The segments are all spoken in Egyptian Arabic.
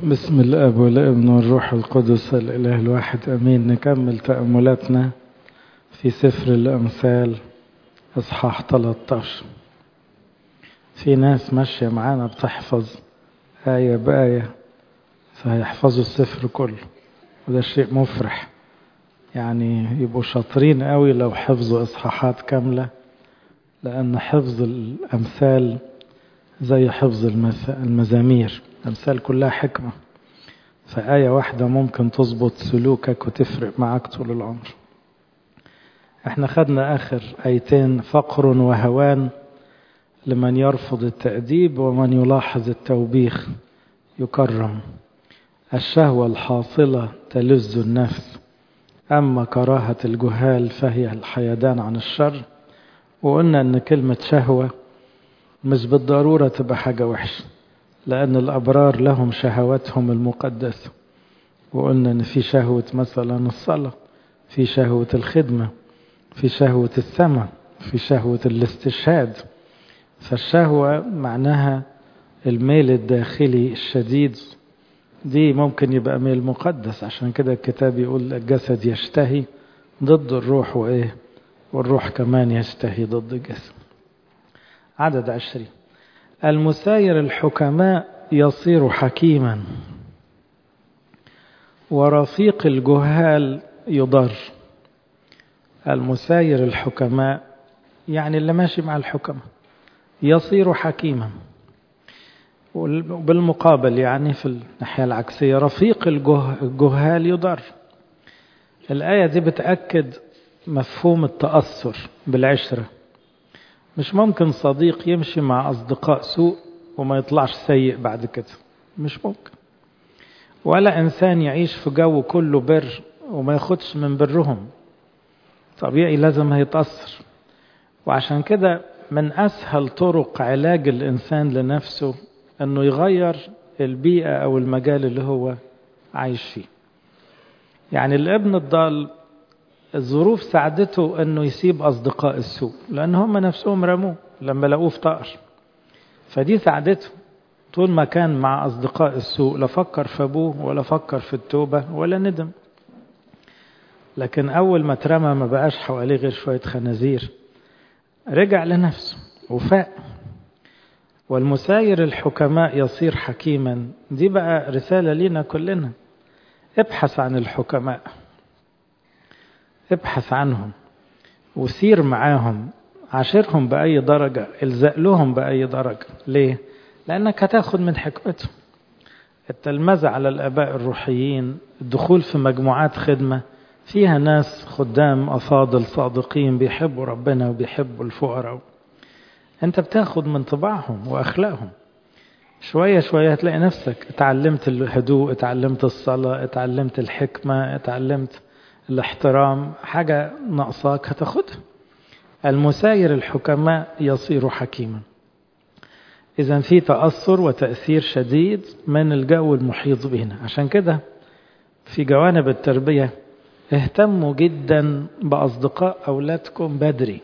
بسم الاب والابن والروح القدس الاله الواحد امين نكمل تاملاتنا في سفر الامثال اصحاح 13 في ناس ماشيه معانا بتحفظ ايه بايه فهيحفظوا السفر كله وده شيء مفرح يعني يبقوا شاطرين قوي لو حفظوا اصحاحات كامله لان حفظ الامثال زي حفظ المزامير الأمثال كلها حكمة فآية واحدة ممكن تظبط سلوكك وتفرق معك طول العمر احنا خدنا آخر آيتين فقر وهوان لمن يرفض التأديب ومن يلاحظ التوبيخ يكرم الشهوة الحاصلة تلذ النفس أما كراهة الجهال فهي الحيدان عن الشر وقلنا أن كلمة شهوة مش بالضرورة تبقى حاجة وحشة لأن الأبرار لهم شهواتهم المقدسة وقلنا أن في شهوة مثلا الصلاة في شهوة الخدمة في شهوة السمع في شهوة الاستشهاد فالشهوة معناها الميل الداخلي الشديد دي ممكن يبقى ميل مقدس عشان كده الكتاب يقول الجسد يشتهي ضد الروح وإيه والروح كمان يشتهي ضد الجسد عدد عشرين المساير الحكماء يصير حكيما ورفيق الجهال يضر المساير الحكماء يعني اللي ماشي مع الحكماء يصير حكيما بالمقابل يعني في الناحية العكسية رفيق الجهال يضر الآية دي بتأكد مفهوم التأثر بالعشرة مش ممكن صديق يمشي مع أصدقاء سوء وما يطلعش سيء بعد كده مش ممكن ولا إنسان يعيش في جو كله بر وما ياخدش من برهم طبيعي لازم هيتأثر وعشان كده من أسهل طرق علاج الإنسان لنفسه أنه يغير البيئة أو المجال اللي هو عايش فيه يعني الابن الضال الظروف ساعدته انه يسيب اصدقاء السوء لان هم نفسهم رموه لما لقوه في طائر فدي ساعدته طول ما كان مع اصدقاء السوء لا فكر في ابوه ولا فكر في التوبه ولا ندم لكن اول ما اترمى ما بقاش حواليه غير شويه خنازير رجع لنفسه وفاق والمساير الحكماء يصير حكيما دي بقى رساله لينا كلنا ابحث عن الحكماء ابحث عنهم وسير معاهم عاشرهم بأي درجة الزق لهم بأي درجة ليه؟ لأنك هتاخد من حكمتهم التلمذة على الآباء الروحيين الدخول في مجموعات خدمة فيها ناس خدام أفاضل صادقين بيحبوا ربنا وبيحبوا الفقراء أنت بتاخد من طباعهم وأخلاقهم شوية شوية هتلاقي نفسك اتعلمت الهدوء اتعلمت الصلاة اتعلمت الحكمة اتعلمت الاحترام حاجة ناقصاك هتاخدها المساير الحكماء يصير حكيما إذا في تأثر وتأثير شديد من الجو المحيط بنا عشان كده في جوانب التربية اهتموا جدا بأصدقاء أولادكم بدري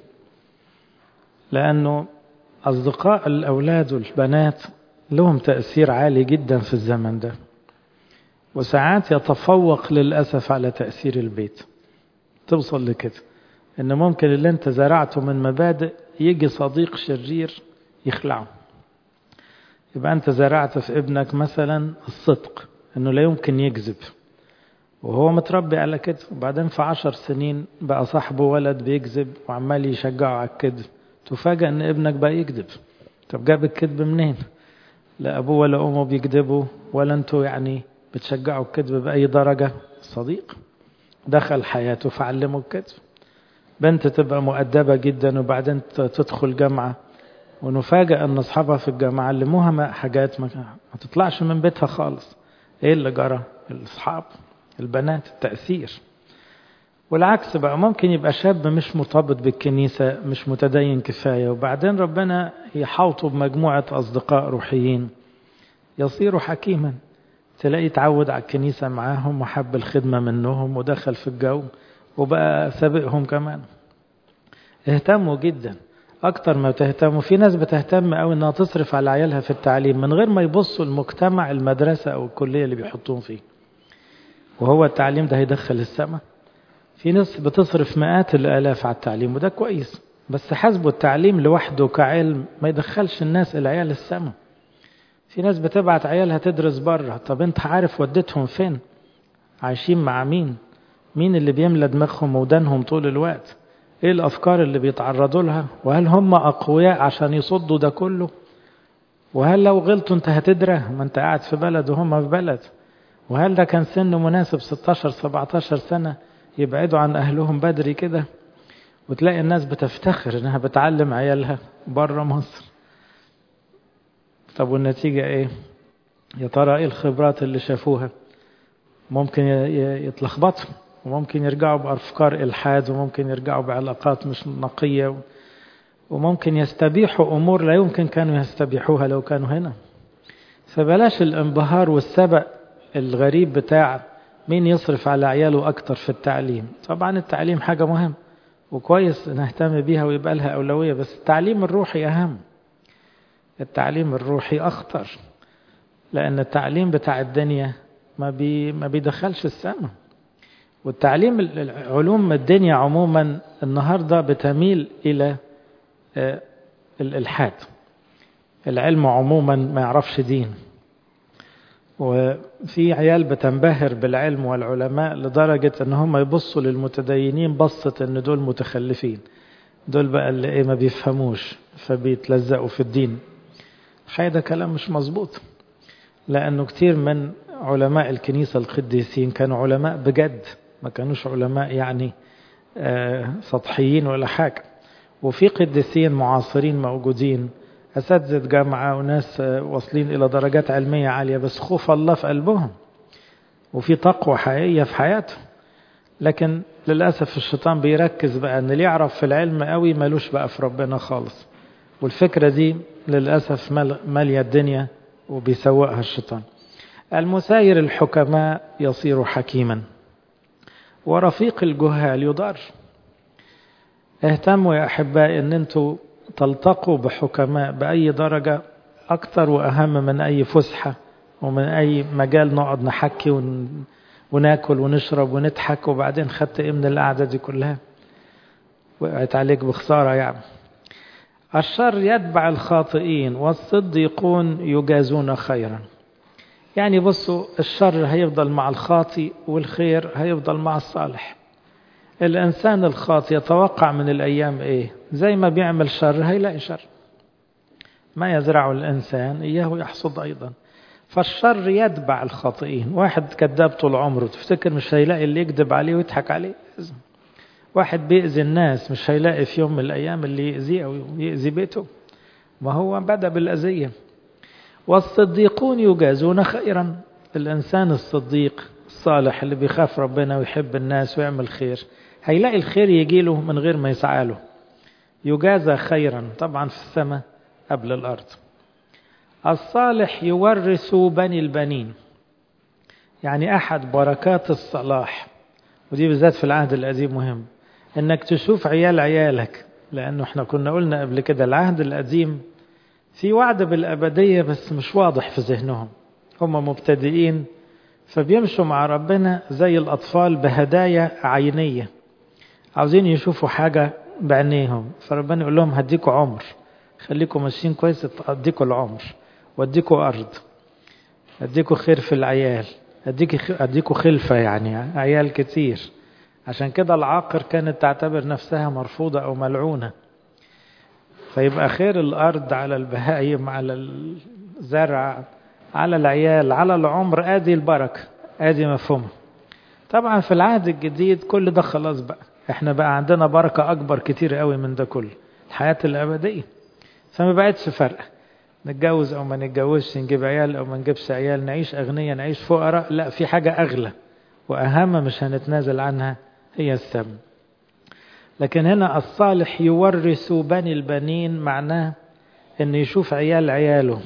لأنه أصدقاء الأولاد والبنات لهم تأثير عالي جدا في الزمن ده وساعات يتفوق للأسف على تأثير البيت توصل لكده إن ممكن اللي أنت زرعته من مبادئ يجي صديق شرير يخلعه يبقى أنت زرعت في ابنك مثلا الصدق إنه لا يمكن يكذب وهو متربي على كده وبعدين في عشر سنين بقى صاحبه ولد بيكذب وعمال يشجعه على الكذب تفاجأ إن ابنك بقى يكذب طب جاب الكذب منين؟ لا أبوه ولا أمه بيكذبوا ولا أنتوا يعني بتشجعوا الكذب بأي درجة صديق دخل حياته فعلمه الكذب بنت تبقى مؤدبة جدا وبعدين تدخل جامعة ونفاجأ أن أصحابها في الجامعة علموها حاجات ما, ما تطلعش من بيتها خالص إيه اللي جرى الأصحاب البنات التأثير والعكس بقى ممكن يبقى شاب مش مرتبط بالكنيسة مش متدين كفاية وبعدين ربنا يحاوطه بمجموعة أصدقاء روحيين يصير حكيما تلاقي اتعود على الكنيسة معاهم وحب الخدمة منهم ودخل في الجو وبقى سابقهم كمان اهتموا جدا أكتر ما تهتم وفي ناس بتهتم أوي إنها تصرف على عيالها في التعليم من غير ما يبصوا المجتمع المدرسة أو الكلية اللي بيحطوهم فيه وهو التعليم ده هيدخل السماء في ناس بتصرف مئات الآلاف على التعليم وده كويس بس حسبوا التعليم لوحده كعلم ما يدخلش الناس العيال السماء في ناس بتبعت عيالها تدرس بره طب انت عارف وديتهم فين عايشين مع مين مين اللي بيملى دماغهم ودانهم طول الوقت ايه الافكار اللي بيتعرضوا لها وهل هم اقوياء عشان يصدوا ده كله وهل لو غلطوا انت هتدرى ما انت قاعد في بلد وهم في بلد وهل ده كان سن مناسب 16 17 سنة يبعدوا عن اهلهم بدري كده وتلاقي الناس بتفتخر انها بتعلم عيالها بره مصر طب والنتيجة ايه يا ترى ايه الخبرات اللي شافوها ممكن يتلخبطوا وممكن يرجعوا بأفكار إلحاد وممكن يرجعوا بعلاقات مش نقية وممكن يستبيحوا أمور لا يمكن كانوا يستبيحوها لو كانوا هنا فبلاش الانبهار والسبق الغريب بتاع مين يصرف على عياله أكتر في التعليم طبعا التعليم حاجة مهم وكويس نهتم بيها ويبقى لها أولوية بس التعليم الروحي أهم التعليم الروحي أخطر لأن التعليم بتاع الدنيا ما, بي ما بيدخلش السماء والتعليم علوم الدنيا عموما النهاردة بتميل إلى الإلحاد العلم عموما ما يعرفش دين وفي عيال بتنبهر بالعلم والعلماء لدرجة ان هم يبصوا للمتدينين بصة ان دول متخلفين دول بقى اللي ايه ما بيفهموش فبيتلزقوا في الدين الحقيقة ده كلام مش مظبوط لأنه كتير من علماء الكنيسة القديسين كانوا علماء بجد ما كانوش علماء يعني آه سطحيين ولا حاجة وفي قديسين معاصرين موجودين أساتذة جامعة وناس آه واصلين إلى درجات علمية عالية بس خوف الله في قلبهم وفي تقوى حقيقية في حياتهم لكن للأسف الشيطان بيركز بقى أن اللي يعرف في العلم قوي ملوش بقى في ربنا خالص والفكرة دي للأسف مالية الدنيا وبيسوقها الشيطان المساير الحكماء يصير حكيما ورفيق الجهال يضار اهتموا يا أحبائي أن أنتوا تلتقوا بحكماء بأي درجة أكثر وأهم من أي فسحة ومن أي مجال نقعد نحكي ون... وناكل ونشرب ونضحك وبعدين خدت إيه من القعدة دي كلها وقعت عليك بخسارة يعني الشر يتبع الخاطئين والصديقون يجازون خيرا يعني بصوا الشر هيفضل مع الخاطئ والخير هيفضل مع الصالح الإنسان الخاطئ يتوقع من الأيام إيه زي ما بيعمل شر هيلاقي شر ما يزرع الإنسان إياه يحصد أيضا فالشر يتبع الخاطئين واحد كذاب طول عمره تفتكر مش هيلاقي اللي يكذب عليه ويضحك عليه واحد بيأذي الناس مش هيلاقي في يوم من الأيام اللي يأذيه أو يأذي بيته ما هو بدأ بالأذية والصديقون يجازون خيرا الإنسان الصديق الصالح اللي بيخاف ربنا ويحب الناس ويعمل خير هيلاقي الخير يجي له من غير ما يسعى له يجازى خيرا طبعا في السماء قبل الأرض الصالح يورث بني البنين يعني أحد بركات الصلاح ودي بالذات في العهد القديم مهم انك تشوف عيال عيالك لانه احنا كنا قلنا قبل كده العهد القديم في وعد بالابديه بس مش واضح في ذهنهم هم مبتدئين فبيمشوا مع ربنا زي الاطفال بهدايا عينيه عاوزين يشوفوا حاجه بعينيهم فربنا يقول لهم هديكوا عمر خليكم ماشيين كويس اديكوا العمر واديكوا ارض اديكوا خير في العيال اديك اديكوا خلفه يعني عيال كتير عشان كده العاقر كانت تعتبر نفسها مرفوضة أو ملعونة فيبقى خير الأرض على البهائم على الزرع على العيال على العمر آدي البركة آدي مفهومة طبعا في العهد الجديد كل ده خلاص بقى احنا بقى عندنا بركة أكبر كتير قوي من ده كله الحياة الأبدية فما بقتش فرق نتجوز أو ما نتجوزش نجيب عيال أو ما نجيبش عيال نعيش أغنياء نعيش فقراء لا في حاجة أغلى وأهم مش هنتنازل عنها هي السم لكن هنا الصالح يورث بني البنين معناه ان يشوف عيال عياله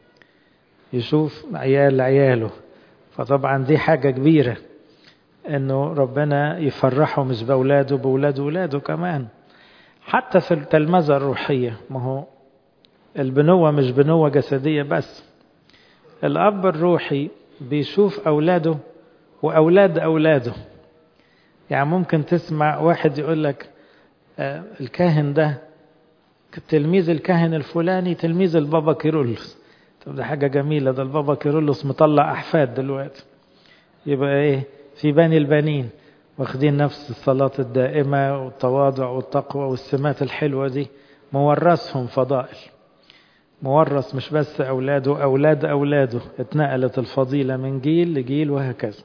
يشوف عيال عياله فطبعا دي حاجة كبيرة انه ربنا يفرحه مش بأولاده بأولاد أولاده كمان حتى في التلمذة الروحية ما هو البنوة مش بنوة جسدية بس الأب الروحي بيشوف أولاده وأولاد أولاده يعني ممكن تسمع واحد يقول لك آه الكاهن ده تلميذ الكاهن الفلاني تلميذ البابا كيرلس طب ده حاجة جميلة ده البابا كيرلس مطلع أحفاد دلوقتي يبقى إيه في بني البنين واخدين نفس الصلاة الدائمة والتواضع والتقوى والسمات الحلوة دي مورثهم فضائل مورث مش بس أولاده أولاد أولاده اتنقلت الفضيلة من جيل لجيل وهكذا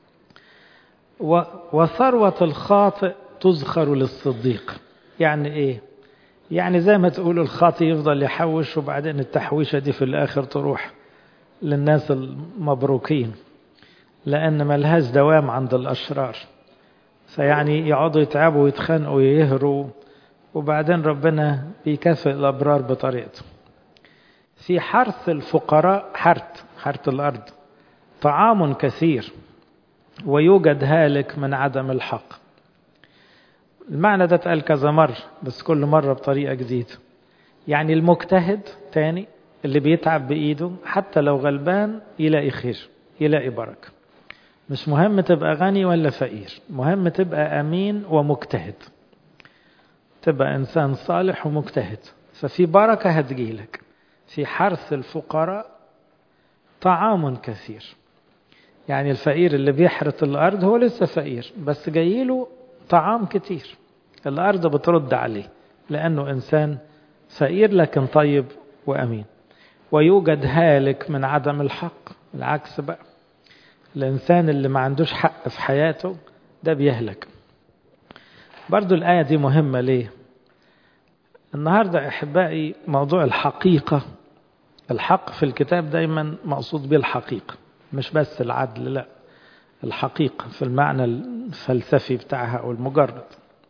وثروة الخاطئ تزخر للصديق يعني ايه يعني زي ما تقول الخاطئ يفضل يحوش وبعدين التحويشة دي في الآخر تروح للناس المبروكين لأن ملهاش دوام عند الأشرار فيعني يقعدوا يتعبوا ويتخانقوا ويهروا وبعدين ربنا بيكافئ الأبرار بطريقته في حرث الفقراء حرث حرث الأرض طعام كثير ويوجد هالك من عدم الحق المعنى ده اتقال كذا مرة بس كل مرة بطريقة جديدة يعني المجتهد تاني اللي بيتعب بإيده حتى لو غلبان يلاقي خير يلاقي بركة مش مهم تبقى غني ولا فقير مهم تبقى أمين ومجتهد تبقى إنسان صالح ومجتهد ففي بركة هتجيلك في حرث الفقراء طعام كثير يعني الفقير اللي بيحرث الأرض هو لسه فقير بس جايله طعام كتير الأرض بترد عليه لأنه إنسان فقير لكن طيب وأمين ويوجد هالك من عدم الحق العكس بقى الإنسان اللي ما عندوش حق في حياته ده بيهلك برضو الآية دي مهمة ليه النهاردة أحبائي موضوع الحقيقة الحق في الكتاب دايما مقصود به الحقيقة مش بس العدل لا الحقيقة في المعنى الفلسفي بتاعها أو المجرد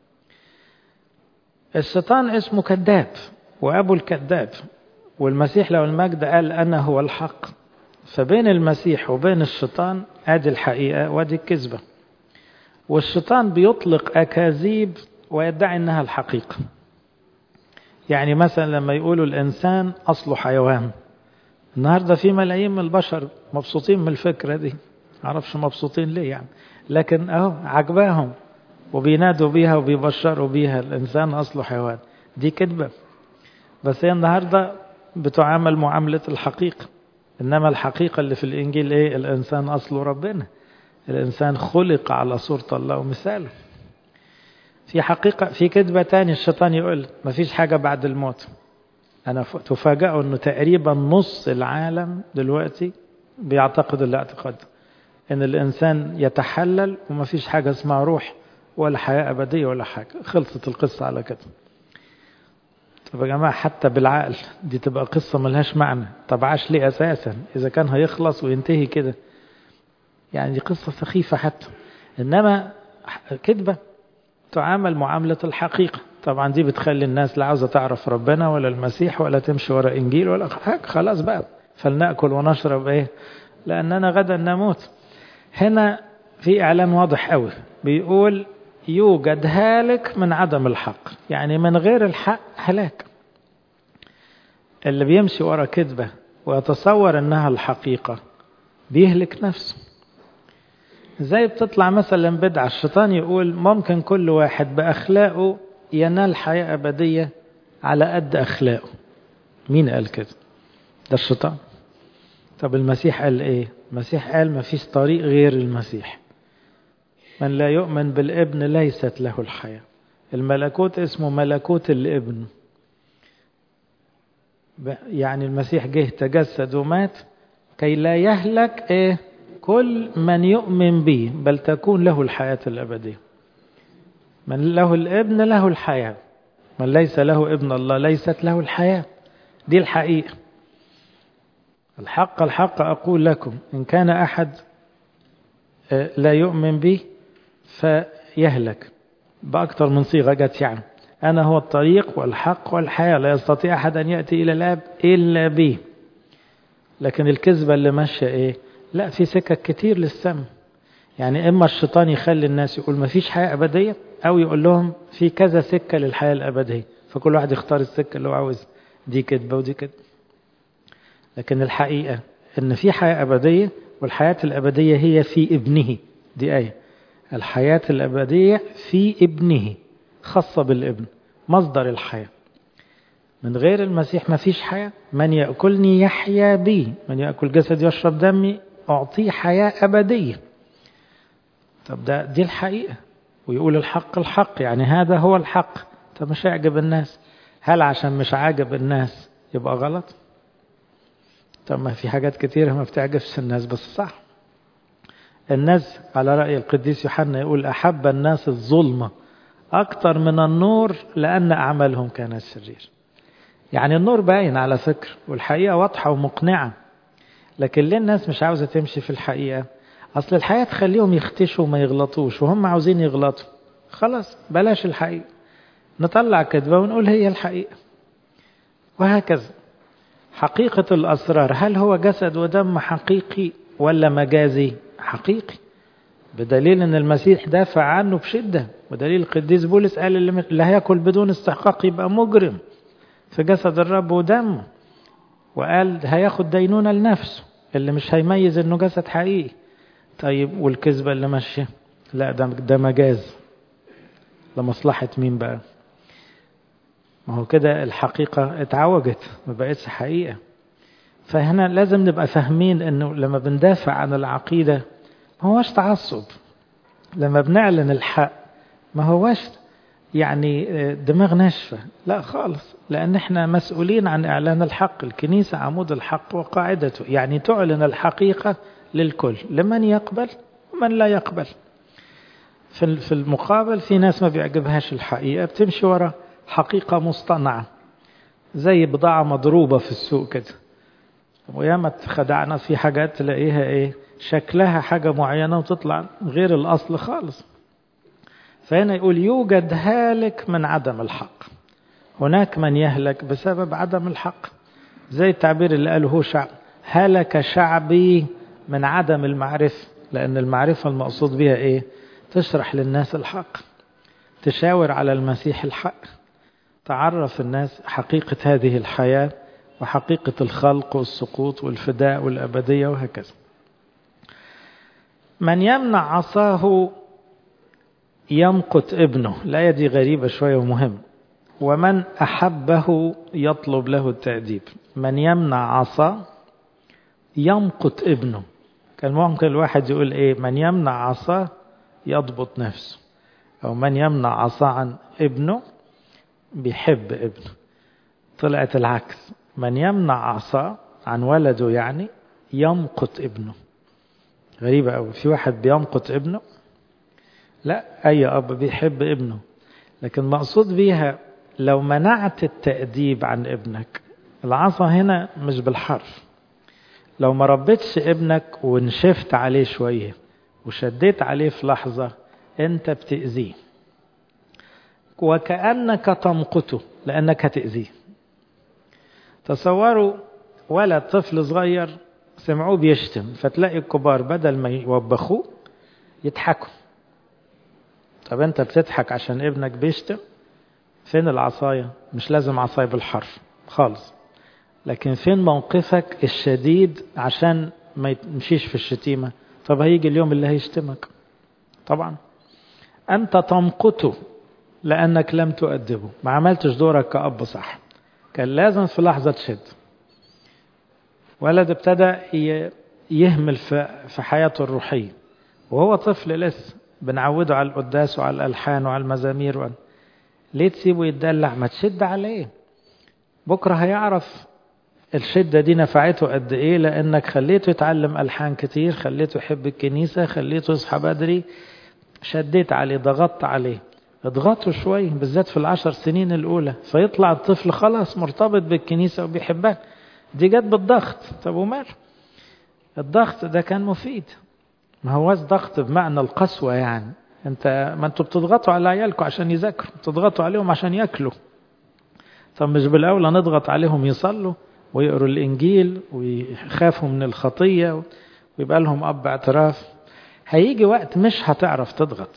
الشيطان اسمه كذاب وأبو الكذاب والمسيح لو المجد قال أنا هو الحق فبين المسيح وبين الشيطان ادي الحقيقة وادي الكذبة والشيطان بيطلق أكاذيب ويدعي أنها الحقيقة يعني مثلا لما يقولوا الإنسان أصله حيوان النهاردة في ملايين من البشر مبسوطين من الفكرة دي معرفش مبسوطين ليه يعني لكن أهو عجباهم وبينادوا بيها وبيبشروا بيها الإنسان أصله حيوان دي كذبة بس هي النهاردة بتعامل معاملة الحقيقة إنما الحقيقة اللي في الإنجيل إيه الإنسان أصله ربنا الإنسان خلق على صورة الله ومثاله في حقيقة في كذبة تاني الشيطان يقول ما فيش حاجة بعد الموت أنا تفاجأوا أنه تقريبا نص العالم دلوقتي بيعتقد الاعتقاد أن الإنسان يتحلل وما فيش حاجة اسمها روح ولا حياة أبدية ولا حاجة خلصت القصة على كده طب يا جماعة حتى بالعقل دي تبقى قصة ملهاش معنى طب عاش ليه أساسا إذا كان هيخلص وينتهي كده يعني دي قصة سخيفة حتى إنما كذبة تعامل معاملة الحقيقة طبعا دي بتخلي الناس لا عاوزة تعرف ربنا ولا المسيح ولا تمشي ورا إنجيل ولا حاجة خلاص بقى فلنأكل ونشرب إيه لأننا غدا نموت هنا في إعلان واضح قوي بيقول يوجد هالك من عدم الحق يعني من غير الحق هلاك اللي بيمشي ورا كذبة ويتصور انها الحقيقة بيهلك نفسه زي بتطلع مثلا بدعة الشيطان يقول ممكن كل واحد بأخلاقه ينال حياة أبدية على قد أخلاقه مين قال كده ده الشيطان طب المسيح قال ايه المسيح قال ما فيش طريق غير المسيح من لا يؤمن بالابن ليست له الحياة الملكوت اسمه ملكوت الابن يعني المسيح جه تجسد ومات كي لا يهلك ايه كل من يؤمن به بل تكون له الحياة الأبدية من له الابن له الحياة من ليس له ابن الله ليست له الحياة دي الحقيقة الحق الحق أقول لكم إن كان أحد لا يؤمن بي فيهلك بأكثر من صيغة جت يعني أنا هو الطريق والحق والحياة لا يستطيع أحد أن يأتي إلى الآب إلا بي لكن الكذبة اللي ماشية إيه لا في سكك كتير للسم يعني إما الشيطان يخلي الناس يقول ما فيش حياة أبدية أو يقول لهم في كذا سكة للحياة الأبدية فكل واحد يختار السكة اللي هو عاوزها دي كذبة ودي كذبة لكن الحقيقة إن في حياة أبدية والحياة الأبدية هي في ابنه دي آية الحياة الأبدية في ابنه خاصة بالابن مصدر الحياة من غير المسيح ما فيش حياة من يأكلني يحيا بي من يأكل جسد يشرب دمي أعطيه حياة أبدية طب ده دي الحقيقة ويقول الحق الحق يعني هذا هو الحق طب مش هيعجب الناس هل عشان مش عاجب الناس يبقى غلط طب ما في حاجات كتيرة ما بتعجبش الناس بس صح الناس على رأي القديس يوحنا يقول أحب الناس الظلمة أكثر من النور لأن أعمالهم كانت شرير يعني النور باين على فكر والحقيقة واضحة ومقنعة لكن ليه الناس مش عاوزة تمشي في الحقيقة أصل الحياة تخليهم يختشوا وما يغلطوش وهم عاوزين يغلطوا خلاص بلاش الحقيقة نطلع كذبة ونقول هي الحقيقة وهكذا حقيقة الأسرار هل هو جسد ودم حقيقي ولا مجازي حقيقي بدليل ان المسيح دافع عنه بشدة ودليل القديس بولس قال اللي هياكل بدون استحقاق يبقى مجرم في جسد الرب ودمه وقال هياخد دينونة لنفسه اللي مش هيميز انه جسد حقيقي طيب والكذبة اللي ماشية لا ده ده مجاز لمصلحة مين بقى ما هو كده الحقيقة اتعوجت ما بقتش حقيقة فهنا لازم نبقى فاهمين انه لما بندافع عن العقيدة ما هوش تعصب لما بنعلن الحق ما هوش يعني دماغ ناشفة لا خالص لأن احنا مسؤولين عن إعلان الحق الكنيسة عمود الحق وقاعدته يعني تعلن الحقيقة للكل لمن يقبل ومن لا يقبل في المقابل في ناس ما بيعجبهاش الحقيقة بتمشي ورا حقيقة مصطنعة زي بضاعة مضروبة في السوق كده وياما خدعنا في حاجات تلاقيها ايه شكلها حاجة معينة وتطلع غير الأصل خالص فهنا يقول يوجد هالك من عدم الحق هناك من يهلك بسبب عدم الحق زي التعبير اللي قاله هوشع هلك شعبي من عدم المعرفة لأن المعرفة المقصود بها إيه تشرح للناس الحق تشاور على المسيح الحق تعرف الناس حقيقة هذه الحياة وحقيقة الخلق والسقوط والفداء والأبدية وهكذا من يمنع عصاه يمقت ابنه الآية دي غريبة شوية ومهم ومن أحبه يطلب له التأديب من يمنع عصا يمقت ابنه كان ممكن الواحد يقول ايه من يمنع عصاه يضبط نفسه أو من يمنع عصا عن ابنه بيحب ابنه طلعت العكس من يمنع عصا عن ولده يعني يمقت ابنه غريبة أوي في واحد بيمقت ابنه لا أي أب بيحب ابنه لكن مقصود بيها لو منعت التأديب عن ابنك العصا هنا مش بالحرف لو ما ربيتش ابنك ونشفت عليه شوية وشديت عليه في لحظة انت بتأذيه وكأنك تمقته لأنك هتأذيه تصوروا ولد طفل صغير سمعوه بيشتم فتلاقي الكبار بدل ما يوبخوه يضحكوا طب انت بتضحك عشان ابنك بيشتم فين العصاية مش لازم عصاية بالحرف خالص لكن فين موقفك الشديد عشان ما يمشيش في الشتيمة طب هيجي اليوم اللي هيشتمك طبعا أنت تمقته لأنك لم تؤدبه ما عملتش دورك كأب صح كان لازم في لحظة تشد ولد ابتدى يهمل في حياته الروحية وهو طفل لسه بنعوده على القداس وعلى الألحان وعلى المزامير وعلى ليه تسيبه يتدلع ما تشد عليه بكرة هيعرف الشدة دي نفعته قد ايه لانك خليته يتعلم ألحان كتير خليته يحب الكنيسة خليته يصحى بدري شديت عليه ضغطت عليه اضغطه شوية بالذات في العشر سنين الأولى فيطلع الطفل خلاص مرتبط بالكنيسة وبيحبها دي جت بالضغط طب ومال الضغط ده كان مفيد ما هوش ضغط بمعنى القسوة يعني انت ما انتوا بتضغطوا على عيالكم عشان يذاكروا بتضغطوا عليهم عشان ياكلوا طب مش بالأولى نضغط عليهم يصلوا ويقروا الإنجيل ويخافوا من الخطية ويبقى لهم أب اعتراف هيجي وقت مش هتعرف تضغط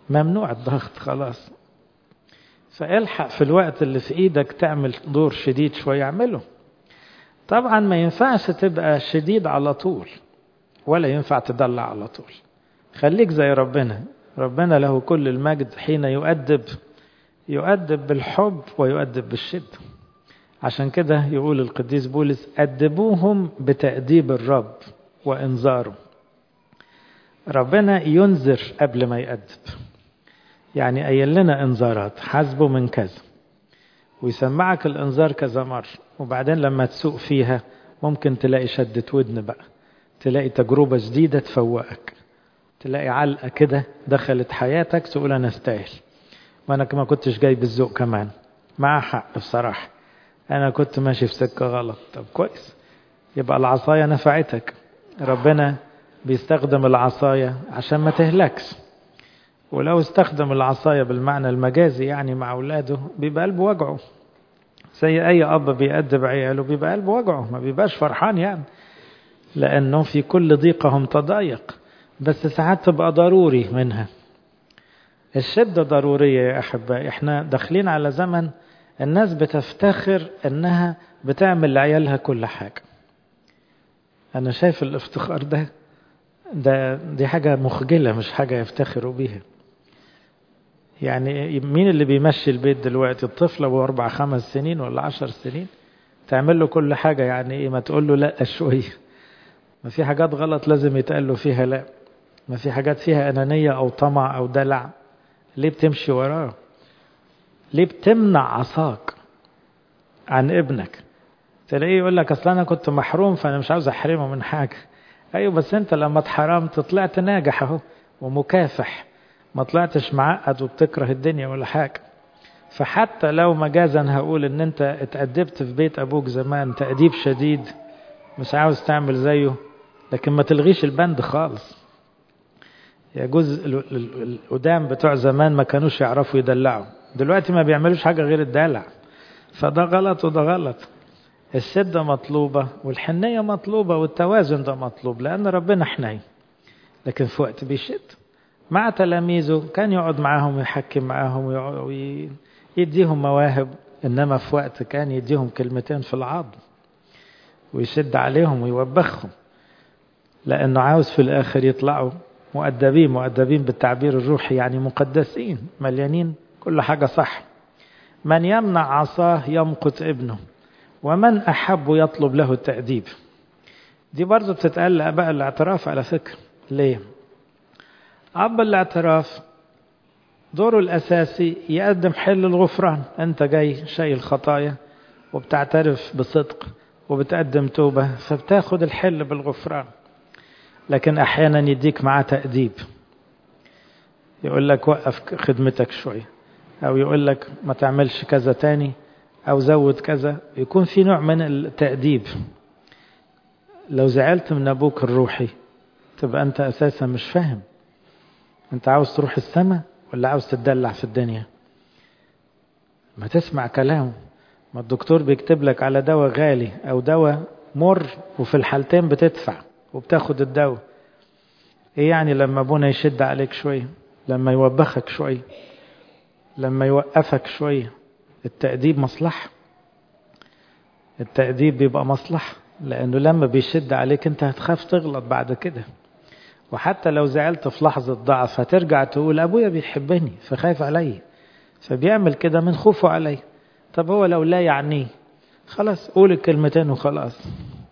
ممنوع الضغط خلاص فالحق في الوقت اللي في ايدك تعمل دور شديد شوية اعمله طبعا ما ينفعش تبقى شديد على طول ولا ينفع تدلع على طول خليك زي ربنا ربنا له كل المجد حين يؤدب يؤدب بالحب ويؤدب بالشدة عشان كده يقول القديس بولس أدبوهم بتأديب الرب وإنذاره ربنا ينذر قبل ما يأدب يعني قايل لنا انذارات حاسبه من كذا ويسمعك الانذار كذا مرة وبعدين لما تسوق فيها ممكن تلاقي شدة ودن بقى تلاقي تجربة جديدة تفوقك تلاقي علقة كده دخلت حياتك تقول أنا استاهل ما أنا ما كنتش جاي بالذوق كمان مع حق بصراحة أنا كنت ماشي في سكة غلط طب كويس يبقى العصاية نفعتك ربنا بيستخدم العصاية عشان ما تهلكش ولو استخدم العصاية بالمعنى المجازي يعني مع أولاده بيبقى قلبه وجعه زي أي أب بيأدب عياله بيبقى قلبه وجعه ما بيبقاش فرحان يعني لأنه في كل ضيقهم تضايق بس ساعات تبقى ضروري منها الشدة ضرورية يا أحبائي احنا داخلين على زمن الناس بتفتخر انها بتعمل لعيالها كل حاجة انا شايف الافتخار ده ده دي حاجة مخجلة مش حاجة يفتخروا بيها يعني مين اللي بيمشي البيت دلوقتي الطفل ابو اربع خمس سنين ولا عشر سنين تعمل له كل حاجة يعني ايه ما تقول له لا شوية ما في حاجات غلط لازم يتقال له فيها لا ما في حاجات فيها أنانية أو طمع أو دلع ليه بتمشي وراه ليه بتمنع عصاك عن ابنك تلاقيه يقول لك اصل انا كنت محروم فانا مش عاوز احرمه من حاجه ايوه بس انت لما اتحرمت طلعت ناجح اهو ومكافح ما طلعتش معقد وبتكره الدنيا ولا حاجه فحتى لو مجازا هقول ان انت اتأدبت في بيت ابوك زمان تأديب شديد مش عاوز تعمل زيه لكن ما تلغيش البند خالص يجوز القدام بتوع زمان ما كانوش يعرفوا يدلعوا دلوقتي ما بيعملوش حاجة غير الدلع فده غلط وده غلط الشدة مطلوبة والحنية مطلوبة والتوازن ده مطلوب لأن ربنا حنين لكن في وقت بيشد مع تلاميذه كان يقعد معاهم ويحكي معاهم ويديهم مواهب إنما في وقت كان يديهم كلمتين في العظم ويشد عليهم ويوبخهم لأنه عاوز في الآخر يطلعوا مؤدبين مؤدبين بالتعبير الروحي يعني مقدسين مليانين كل حاجة صح من يمنع عصاه يمقت ابنه ومن أحب يطلب له التأديب دي برضه بتتقال لأباء الاعتراف على فكرة ليه أب الاعتراف دوره الأساسي يقدم حل الغفران أنت جاي شايل خطايا وبتعترف بصدق وبتقدم توبة فبتاخد الحل بالغفران لكن أحيانا يديك معاه تأديب يقول لك وقف خدمتك شوية أو يقول لك ما تعملش كذا تاني أو زود كذا يكون في نوع من التأديب لو زعلت من أبوك الروحي تبقى أنت أساسا مش فاهم أنت عاوز تروح السماء ولا عاوز تتدلع في الدنيا ما تسمع كلامه ما الدكتور بيكتب لك على دواء غالي أو دواء مر وفي الحالتين بتدفع وبتاخد الدواء ايه يعني لما ابونا يشد عليك شوية لما يوبخك شوية لما يوقفك شوية التأديب مصلحة التأديب بيبقى مصلحة لأنه لما بيشد عليك أنت هتخاف تغلط بعد كده وحتى لو زعلت في لحظة ضعف هترجع تقول أبويا بيحبني فخايف علي فبيعمل كده من خوفه علي طب هو لو لا يعنيه خلاص قول الكلمتين وخلاص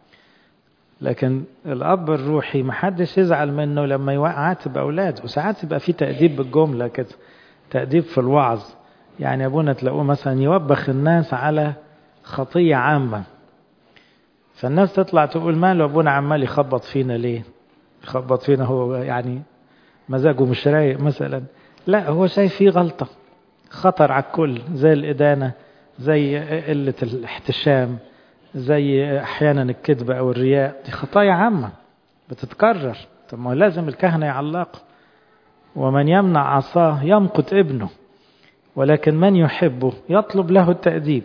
لكن الأب الروحي محدش يزعل منه لما يعاتب أولاده وساعات يبقى في تأديب بالجملة كده تأديب في الوعظ يعني أبونا تلاقوه مثلا يوبخ الناس على خطية عامة فالناس تطلع تقول ماله أبونا عمال يخبط فينا ليه يخبط فينا هو يعني مزاجه مش رايق مثلا لا هو شايف فيه غلطة خطر على الكل زي الإدانة زي قلة الاحتشام زي احيانا الكذب او الرياء دي خطايا عامه بتتكرر طب ما لازم الكهنه يعلقوا ومن يمنع عصاه يمقت ابنه ولكن من يحبه يطلب له التأديب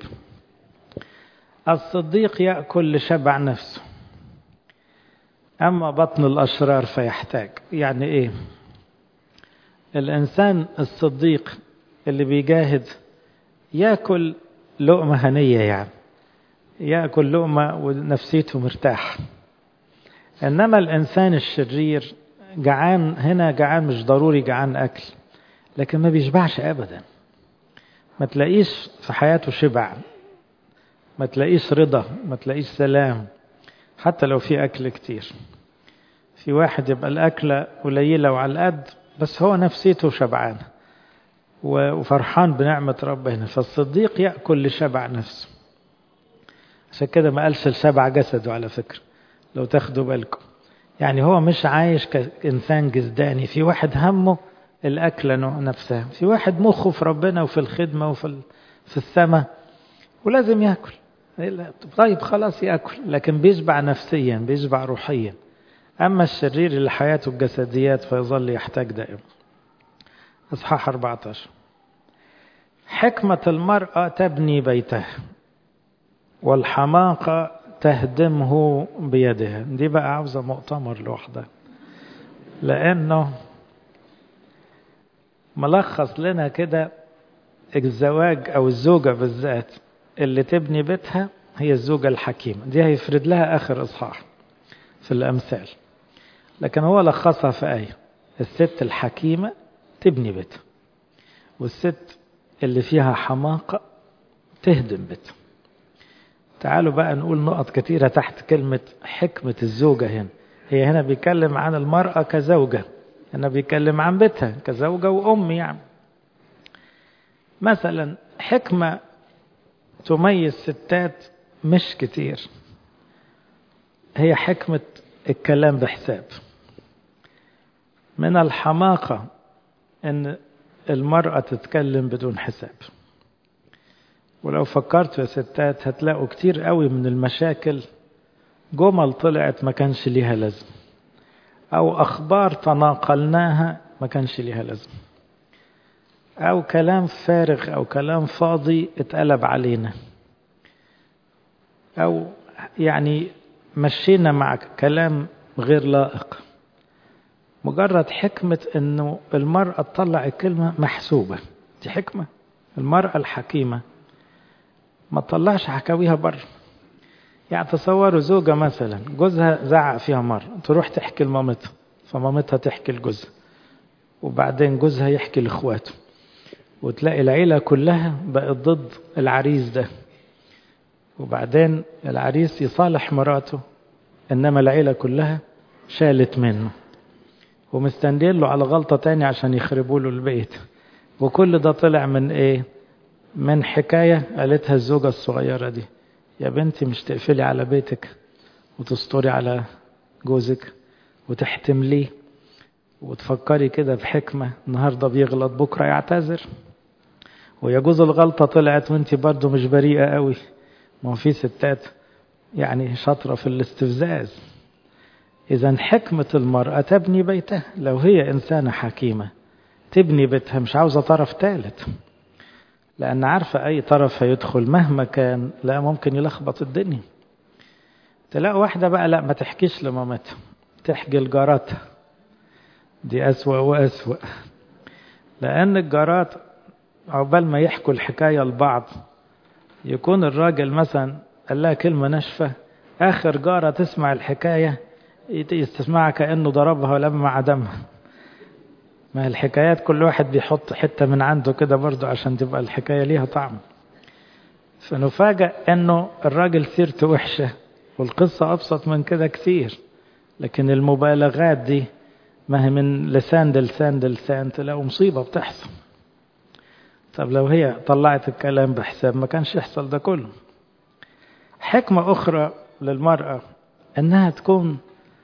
الصديق يأكل لشبع نفسه أما بطن الأشرار فيحتاج يعني إيه الإنسان الصديق اللي بيجاهد ياكل لقمة هنية يعني ياكل لقمة ونفسيته مرتاح إنما الإنسان الشرير جعان هنا جعان مش ضروري جعان أكل لكن ما بيشبعش أبدا ما تلاقيش في حياته شبع ما تلاقيش رضا ما تلاقيش سلام حتى لو في أكل كتير في واحد يبقى الأكلة قليلة وعلى القد بس هو نفسيته شبعان وفرحان بنعمة ربنا فالصديق يأكل لشبع نفسه عشان كده ما قالش الشبع جسده على فكرة لو تاخدوا بالكم يعني هو مش عايش كإنسان جسداني في واحد همه الأكلة نفسها في واحد مخه في ربنا وفي الخدمة وفي في السماء ولازم يأكل طيب خلاص يأكل لكن بيشبع نفسيا بيشبع روحيا أما الشرير اللي حياته الجسديات فيظل يحتاج دائما إصحاح 14 حكمة المرأة تبني بيتها والحماقة تهدمه بيدها دي بقى عاوزة مؤتمر لوحدها لأنه ملخص لنا كده الزواج أو الزوجة بالذات اللي تبني بيتها هي الزوجة الحكيمة دي هيفرد لها آخر إصحاح في الأمثال لكن هو لخصها في آية الست الحكيمة تبني بيتها والست اللي فيها حماقة تهدم بيتها تعالوا بقى نقول نقط كثيرة تحت كلمة حكمة الزوجة هنا هي هنا بيتكلم عن المرأة كزوجة هنا بيتكلم عن بيتها كزوجة وأم يعني مثلا حكمة تميز ستات مش كتير هي حكمة الكلام بحساب من الحماقة ان المرأة تتكلم بدون حساب ولو فكرتوا يا ستات هتلاقوا كتير قوي من المشاكل جمل طلعت ما كانش ليها لازم او اخبار تناقلناها ما كانش ليها لازم او كلام فارغ او كلام فاضي اتقلب علينا او يعني مشينا مع كلام غير لائق مجرد حكمة انه المرأة تطلع الكلمة محسوبة دي حكمة المرأة الحكيمة ما تطلعش حكاويها بره يعني تصوروا زوجة مثلا جوزها زعق فيها مرة تروح تحكي لمامتها فمامتها تحكي لجوزها وبعدين جوزها يحكي لاخواته وتلاقي العيلة كلها بقت ضد العريس ده وبعدين العريس يصالح مراته انما العيلة كلها شالت منه ومستندين له على غلطة تاني عشان يخربوا له البيت وكل ده طلع من ايه من حكاية قالتها الزوجة الصغيرة دي يا بنتي مش تقفلي على بيتك وتستوري على جوزك وتحتمليه وتفكري كده بحكمة النهاردة بيغلط بكرة يعتذر ويجوز الغلطة طلعت وانت برضو مش بريئة قوي ما في ستات يعني شاطرة في الاستفزاز إذا حكمة المرأة تبني بيتها لو هي إنسانة حكيمة تبني بيتها مش عاوزة طرف ثالث لأن عارفة أي طرف هيدخل مهما كان لا ممكن يلخبط الدنيا تلاقي واحدة بقى لا ما تحكيش لمامتها تحكي لجاراتها دي أسوأ وأسوأ لأن الجارات عقبال ما يحكوا الحكاية لبعض يكون الراجل مثلا قال لها كلمة ناشفة آخر جارة تسمع الحكاية يستسمعها كأنه ضربها ولمع دمها ما الحكايات كل واحد بيحط حتة من عنده كده برضه عشان تبقى الحكاية ليها طعم فنفاجأ انه الراجل سيرته وحشة والقصة ابسط من كده كتير لكن المبالغات دي ما هي من لسان لسان لسان تلاقوا مصيبة بتحصل طب لو هي طلعت الكلام بحساب ما كانش يحصل ده كله حكمة أخرى للمرأة أنها تكون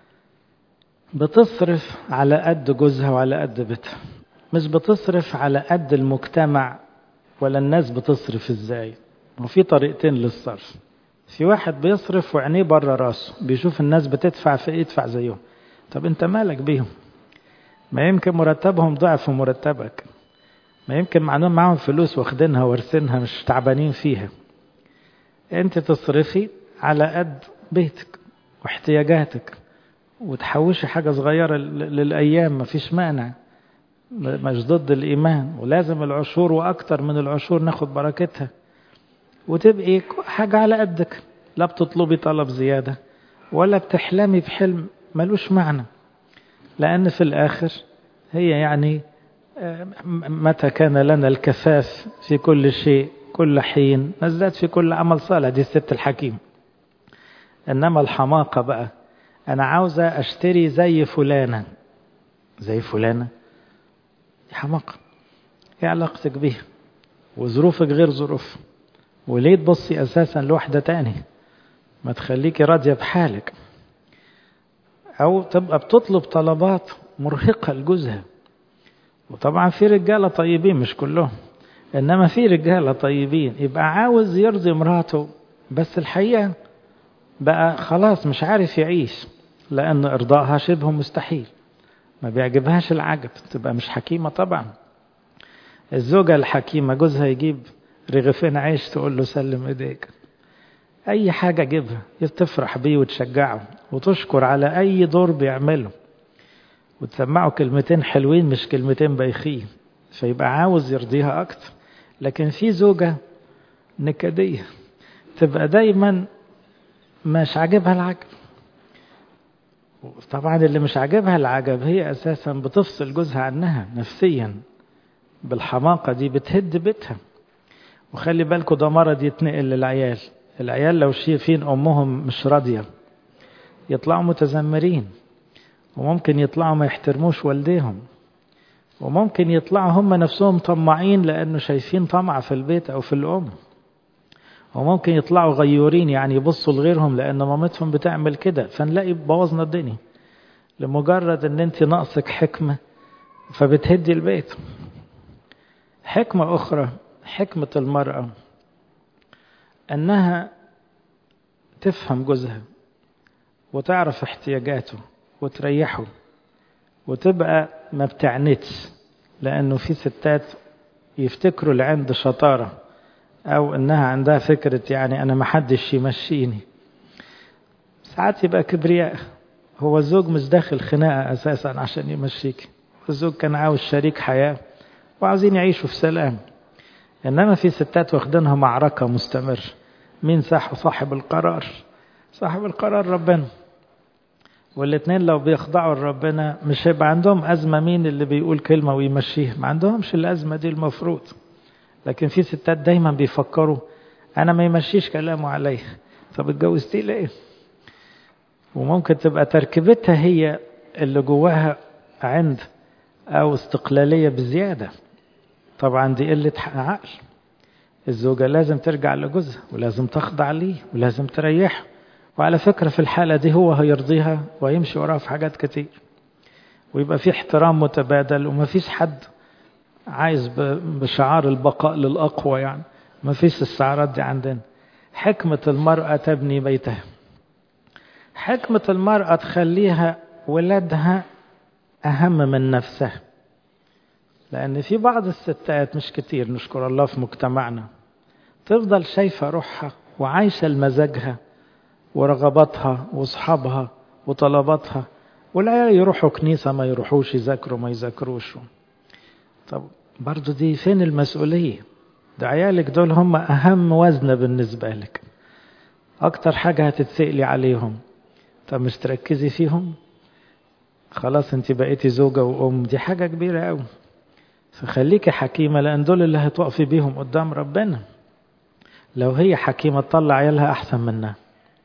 بتصرف على قد جوزها وعلى قد بيتها مش بتصرف على قد المجتمع ولا الناس بتصرف ازاي وفي طريقتين للصرف في واحد بيصرف وعينيه بره راسه بيشوف الناس بتدفع في ايه يدفع زيهم طب انت مالك بيهم ما يمكن مرتبهم ضعف مرتبك ما يمكن معناهم معاهم فلوس واخدينها وارثينها مش تعبانين فيها انت تصرفي على قد بيتك واحتياجاتك وتحوشي حاجة صغيرة للأيام مفيش مانع مش ضد الإيمان ولازم العشور وأكتر من العشور ناخد بركتها وتبقي حاجة على قدك لا بتطلبي طلب زيادة ولا بتحلمي بحلم ملوش معنى لأن في الآخر هي يعني متى كان لنا الكفاف في كل شيء كل حين نزداد في كل عمل صالح دي الست الحكيم إنما الحماقة بقى أنا عاوزة أشتري زي فلانة زي فلانة دي حماقة إيه علاقتك بيها وظروفك غير ظروف وليه تبصي أساسا لوحدة تاني ما تخليكي راضية بحالك أو تبقى بتطلب طلبات مرهقة لجوزها وطبعا في رجالة طيبين مش كلهم إنما في رجالة طيبين يبقى عاوز يرضي مراته بس الحقيقة بقى خلاص مش عارف يعيش لأن إرضائها شبه مستحيل ما بيعجبهاش العجب تبقى مش حكيمة طبعا الزوجة الحكيمة جوزها يجيب رغيفين عيش تقول له سلم ايديك اي حاجة جيبها تفرح بيه وتشجعه وتشكر على اي دور بيعمله وتسمعه كلمتين حلوين مش كلمتين بايخين فيبقى عاوز يرضيها اكتر لكن في زوجة نكدية تبقى دايما مش عاجبها العجب طبعا اللي مش عاجبها العجب هي اساسا بتفصل جوزها عنها نفسيا بالحماقة دي بتهد بيتها وخلي بالكوا ده مرض يتنقل للعيال العيال لو شايفين امهم مش راضيه يطلعوا متذمرين وممكن يطلعوا ما يحترموش والديهم وممكن يطلعوا هم نفسهم طماعين لانه شايفين طمع في البيت او في الام وممكن يطلعوا غيورين يعني يبصوا لغيرهم لان مامتهم بتعمل كده فنلاقي بوظنا الدنيا لمجرد ان انت ناقصك حكمه فبتهدي البيت حكمه اخرى حكمة المرأة أنها تفهم جوزها وتعرف احتياجاته وتريحه وتبقى ما بتعنتش لأنه في ستات يفتكروا اللي عند شطارة أو إنها عندها فكرة يعني أنا ما حدش يمشيني ساعات يبقى كبرياء هو الزوج مش داخل خناقة أساسا عشان يمشيك الزوج كان عاوز شريك حياة وعاوزين يعيشوا في سلام إنما في ستات واخدينها معركة مستمر مين صاحب القرار صاحب القرار ربنا والاثنين لو بيخضعوا لربنا مش هيبقى عندهم أزمة مين اللي بيقول كلمة ويمشيها ما عندهمش الأزمة دي المفروض لكن في ستات دايما بيفكروا أنا ما يمشيش كلامه عليا طب اتجوزتيه ليه وممكن تبقى تركيبتها هي اللي جواها عند أو استقلالية بزيادة طبعا دي قلة عقل الزوجة لازم ترجع لجوزها ولازم تخضع ليه ولازم تريحه وعلى فكرة في الحالة دي هو هيرضيها ويمشي وراها في حاجات كتير ويبقى في احترام متبادل وما فيش حد عايز بشعار البقاء للأقوى يعني ما فيش السعرات دي عندنا حكمة المرأة تبني بيتها حكمة المرأة تخليها ولادها أهم من نفسها لأن في بعض الستات مش كتير نشكر الله في مجتمعنا تفضل شايفة روحها وعايشة لمزاجها ورغباتها وصحابها وطلباتها والعيال يروحوا كنيسة ما يروحوش يذاكروا ما يذاكروش طب برضو دي فين المسؤولية ده عيالك دول هم أهم وزن بالنسبة لك أكتر حاجة هتتسألي عليهم طب مش تركزي فيهم خلاص انت بقيتي زوجة وأم دي حاجة كبيرة أوي فخليكي حكيمة لأن دول اللي هتوقفي بيهم قدام ربنا لو هي حكيمة تطلع عيالها أحسن منها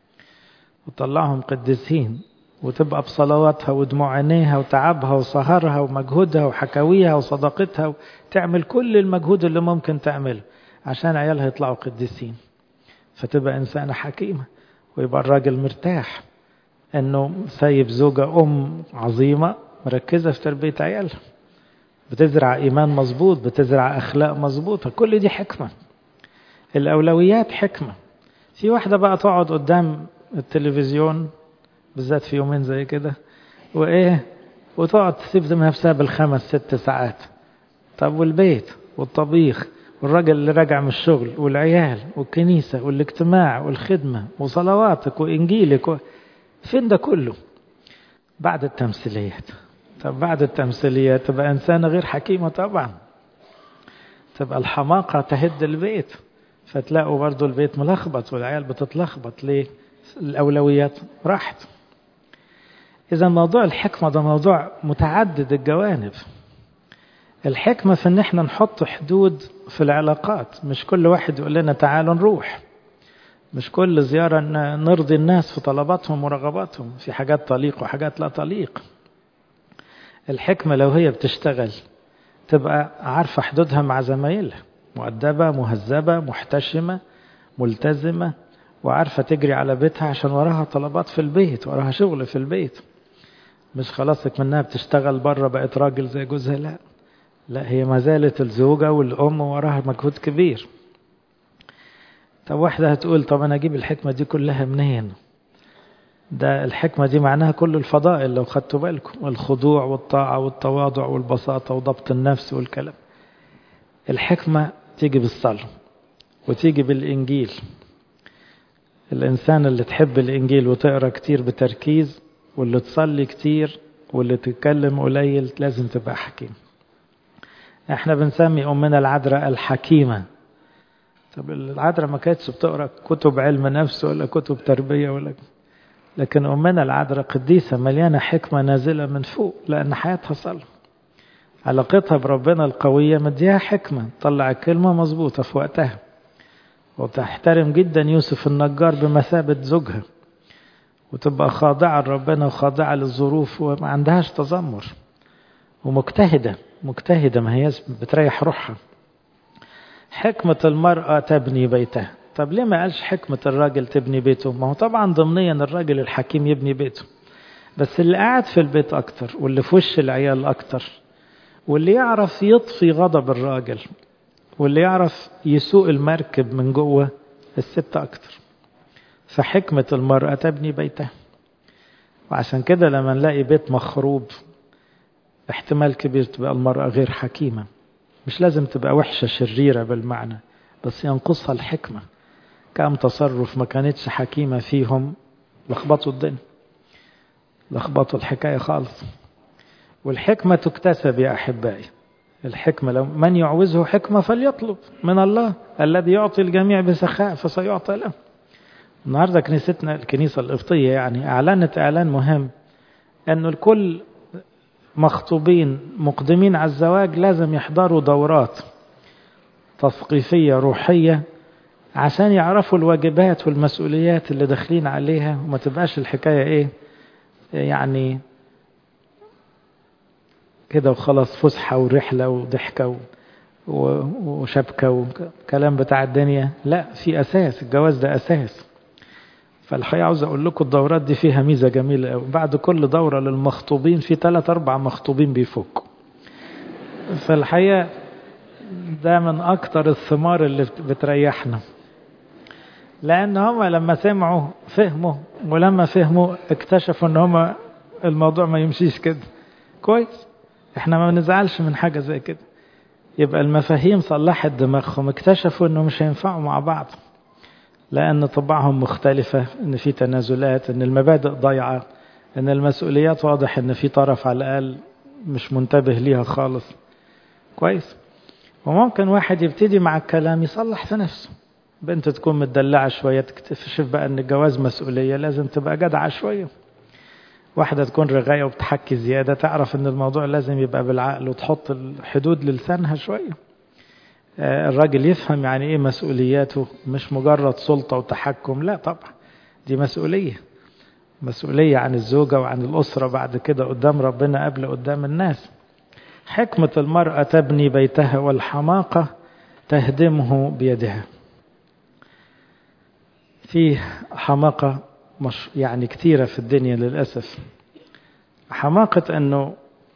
وتطلعهم قديسين وتبقى بصلواتها ودموع عينيها وتعبها وسهرها ومجهودها وحكاويها وصداقتها وتعمل كل المجهود اللي ممكن تعمله عشان عيالها يطلعوا قديسين فتبقى إنسانة حكيمة ويبقى الراجل مرتاح انه سايب زوجة ام عظيمة مركزة في تربية عيالها بتزرع ايمان مظبوط بتزرع اخلاق مظبوطة كل دي حكمة الاولويات حكمة في واحدة بقى تقعد قدام التلفزيون بالذات في يومين زي كده وايه وتقعد تسيب نفسها بالخمس ست ساعات طب والبيت والطبيخ والراجل اللي راجع من الشغل والعيال والكنيسة والاجتماع والخدمة وصلواتك وإنجيلك و... فين ده كله بعد التمثيليات طب بعد التمثيليات تبقى إنسانة غير حكيمة طبعا تبقى الحماقة تهد البيت فتلاقوا برضو البيت ملخبط والعيال بتتلخبط ليه الأولويات راحت إذا موضوع الحكمة ده موضوع متعدد الجوانب الحكمة في إن إحنا نحط حدود في العلاقات مش كل واحد يقول لنا تعالوا نروح مش كل زيارة نرضي الناس في طلباتهم ورغباتهم في حاجات تليق وحاجات لا تليق الحكمة لو هي بتشتغل تبقى عارفة حدودها مع زمايلها مؤدبة مهذبة محتشمة ملتزمة وعارفة تجري على بيتها عشان وراها طلبات في البيت وراها شغل في البيت مش خلاص منها بتشتغل بره بقت راجل زي جوزها لا لا هي ما زالت الزوجة والأم وراها مجهود كبير طب واحدة هتقول طب أنا أجيب الحكمة دي كلها منين ده الحكمة دي معناها كل الفضائل لو خدتوا بالكم الخضوع والطاعة والتواضع والبساطة وضبط النفس والكلام الحكمة تيجي بالصلاة وتيجي بالإنجيل الإنسان اللي تحب الإنجيل وتقرأ كتير بتركيز واللي تصلي كتير واللي تتكلم قليل لازم تبقى حكيم احنا بنسمي أمنا العذراء الحكيمة طب العذراء ما كانتش بتقرأ كتب علم نفس ولا كتب تربية ولا لكن أمنا العذراء قديسة مليانة حكمة نازلة من فوق لأن حياتها صلاة علاقتها بربنا القوية مديها حكمة تطلع الكلمة مظبوطة في وقتها وتحترم جدا يوسف النجار بمثابة زوجها وتبقى خاضعة لربنا وخاضعة للظروف وما عندهاش تذمر ومجتهدة مجتهدة ما هي بتريح روحها حكمة المرأة تبني بيتها طب ليه ما قالش حكمة الراجل تبني بيته ما هو طبعا ضمنيا الراجل الحكيم يبني بيته بس اللي قاعد في البيت أكتر واللي في وش العيال أكتر واللي يعرف يطفي غضب الراجل واللي يعرف يسوق المركب من جوه الست أكتر فحكمة المرأة تبني بيتها وعشان كده لما نلاقي بيت مخروب احتمال كبير تبقى المرأة غير حكيمة مش لازم تبقى وحشة شريرة بالمعنى بس ينقصها الحكمة كم تصرف ما كانتش حكيمة فيهم لخبطوا الدنيا لخبطوا الحكاية خالص والحكمة تكتسب يا أحبائي الحكمة لو من يعوزه حكمة فليطلب من الله الذي يعطي الجميع بسخاء فسيعطى له النهاردة كنيستنا الكنيسة القبطية يعني أعلنت إعلان مهم أنه الكل مخطوبين مقدمين على الزواج لازم يحضروا دورات تثقيفية روحية عشان يعرفوا الواجبات والمسؤوليات اللي داخلين عليها وما تبقاش الحكاية ايه يعني كده وخلاص فسحة ورحلة وضحكة وشبكة وكلام بتاع الدنيا لا في أساس الجواز ده أساس فالحقيقة عاوز أقول لكم الدورات دي فيها ميزة جميلة قوي بعد كل دورة للمخطوبين في ثلاث أربع مخطوبين بيفكوا فالحقيقة ده من أكتر الثمار اللي بتريحنا لأن هم لما سمعوا فهموا ولما فهموا اكتشفوا ان هم الموضوع ما يمشيش كده كويس احنا ما بنزعلش من حاجة زي كده يبقى المفاهيم صلحت دماغهم اكتشفوا انه مش هينفعوا مع بعض لأن طباعهم مختلفة ان في تنازلات ان المبادئ ضايعة ان المسؤوليات واضح ان في طرف على الأقل مش منتبه ليها خالص كويس وممكن واحد يبتدي مع الكلام يصلح في نفسه بنت تكون متدلعة شوية تكتشف بقى ان الجواز مسؤولية لازم تبقى جدعة شوية واحدة تكون رغاية وبتحكي زيادة تعرف ان الموضوع لازم يبقى بالعقل وتحط الحدود للسانها شوية الراجل يفهم يعني ايه مسؤولياته مش مجرد سلطة وتحكم لا طبعا دي مسؤولية مسؤولية عن الزوجة وعن الأسرة بعد كده قدام ربنا قبل قدام الناس حكمة المرأة تبني بيتها والحماقة تهدمه بيدها في حماقة مش يعني كثيرة في الدنيا للأسف حماقة أنه